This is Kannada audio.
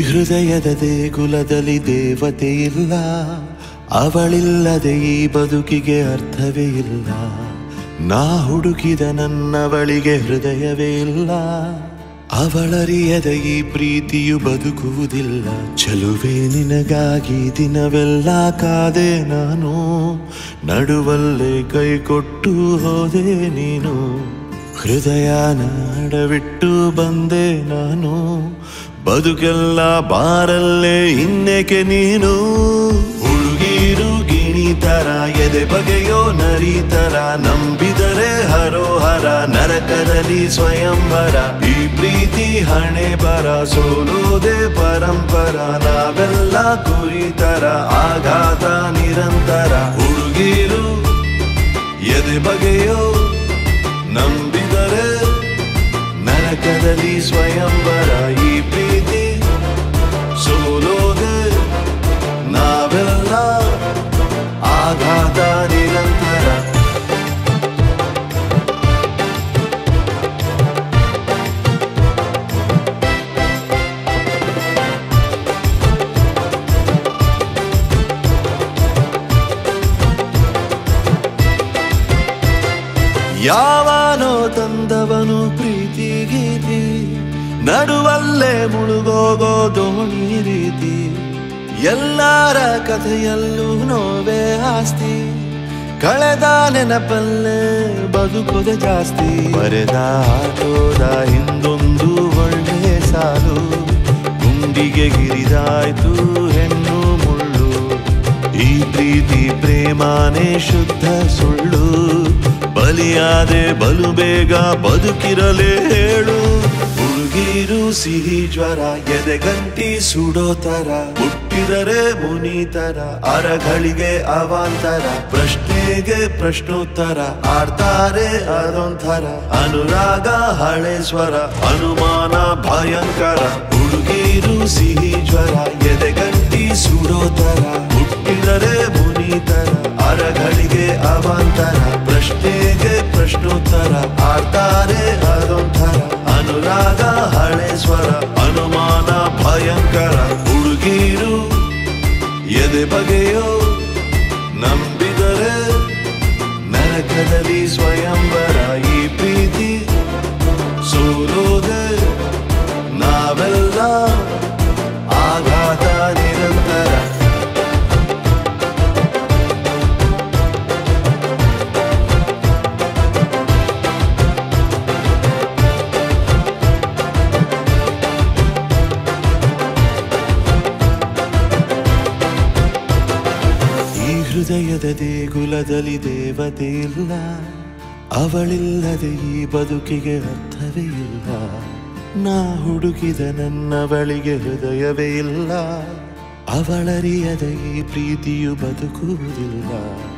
ಹೃದಯದ ದೇಗುಲದಲ್ಲಿ ದೇವತೆ ಇಲ್ಲ ಅವಳಿಲ್ಲದೆ ಈ ಬದುಕಿಗೆ ಅರ್ಥವೇ ಇಲ್ಲ ನಾ ಹುಡುಕಿದ ನನ್ನವಳಿಗೆ ಹೃದಯವೇ ಇಲ್ಲ ಅವಳರಿಯದ ಈ ಪ್ರೀತಿಯು ಬದುಕುವುದಿಲ್ಲ ಚಲುವೆ ನಿನಗಾಗಿ ದಿನವೆಲ್ಲ ಕಾದೆ ನಾನು ನಡುವಲ್ಲೇ ಕೈ ಕೊಟ್ಟು ಹೋದೆ ನೀನು ಹೃದಯ ನಾಡವಿಟ್ಟು ಬಂದೆ ನಾನು ಬದುಕೆಲ್ಲ ಬಾರಲ್ಲೇ ಇನ್ನೇಕೆ ನೀನು ಹುಡುಗೀರು ಗಿಣಿತರ ಎದೆ ಬಗೆಯೋ ನರಿತರ ನಂಬಿದರೆ ಹರೋಹರ ನರಕದಲ್ಲಿ ಸ್ವಯಂವರ ಈ ಪ್ರೀತಿ ಹಣೆ ಬರ ಸೋಲೋದೆ ಪರಂಪರ ನಾವೆಲ್ಲ ಕುರಿತರ ಆಘಾತ ನಿರಂತರ ಹುಡುಗೀರು ಎದೆ ಬಗೆಯೋ ನಂಬಿದರೆ ನರಕದಲ್ಲಿ ಸ್ವಯಂವರ ಈ ಪ್ರೀತಿ ಸೋಲೋದೆ ನಾವೆಲ್ಲ ಆಘಾತ ನಿರಂತರ ಯಾವನೋ ತಂದವನು ಪ್ರೀತಿ ಗೀತಿ ನಡುವಲ್ಲೇ ಮುಳುಗೋಗೋ ದೋಣಿ ರೀತಿ ಎಲ್ಲರ ಕಥೆಯಲ್ಲೂ ನೋವೇ ಆಸ್ತಿ ಕಳೆದ ನೆನಪಲ್ಲೇ ಬದುಕೋದೆ ಜಾಸ್ತಿ ಬರೆದ ಆಟೋದ ಹಿಂದೊಂದು ಒಳ್ಳೆ ಸಾಲು ಗುಂಡಿಗೆ ಗಿರಿದಾಯ್ತು ಹೆಣ್ಣು ಮುಳ್ಳು ಈ ಪ್ರೀತಿ ಪ್ರೇಮಾನೇ ಶುದ್ಧ ಸುಳ್ಳು ಬಲಿಯಾದೆ ಬಲು ಬೇಗ ಬದುಕಿರಲೇ ಹೇಳು ಹುಡುಗೀರು ಸಿಹಿ ಜ್ವರ ಎದೆಗಂಟಿ ಸುಡೋ ತರ ಹುಟ್ಟಿದರೆ ಮುನಿತರ ಅರಗಳಿಗೆ ಅವಾಂತರ ಪ್ರಶ್ನೆಗೆ ಪ್ರಶ್ನೋತ್ತರ ಆಡ್ತಾರೆ ಅದೊಂಥರ ಅನುರಾಗ ಹಳೆ ಸ್ವರ ಅನುಮಾನ ಭಯಂಕರ ಹುಡುಗೀರು ಸಿಹಿ ಜ್ವರ ಎದೆಗಂಟಿ ಸುಡೋ ತರ ಹುಟ್ಟಿದರೆ ಮುನಿತರ ಅರಗಳಿಗೆ ಅವಾಂತರ ಪ್ರಶ್ನೆಗೆ ಪ್ರಶ್ನೋತ್ತರ ಆಡ್ತಾರೆ ಅದೊಂಥರ ಅನುರಾಗ ಹಳೆ ಸ್ವರ ಅನುಮಾನ ಭಯಂಕರ ಹುಡುಗೀರು ಎದೆ ಬಗೆಯೋ ನಂಬಿದರೆ ನರಕದಲ್ಲಿ ಸ್ವಯಂವರ ಈ ಪ್ರೀತಿ ಸೋಲೋದೆ ನಾವೆಲ್ಲ ಆಘಾತ ನಿರಂತರ ಈ ಹೃದಯದ ದೇಗುಲದಲ್ಲಿ ದೇವತೆ ಇಲ್ಲ ಅವಳಿಲ್ಲದೆ ಈ ಬದುಕಿಗೆ ಅರ್ಥವೇ ಇಲ್ಲ ನಾ ಹುಡುಕಿದ ನನ್ನವಳಿಗೆ ಹೃದಯವೇ ಇಲ್ಲ ಅವಳರಿಯದ ಈ ಪ್ರೀತಿಯು ಬದುಕುವುದಿಲ್ಲ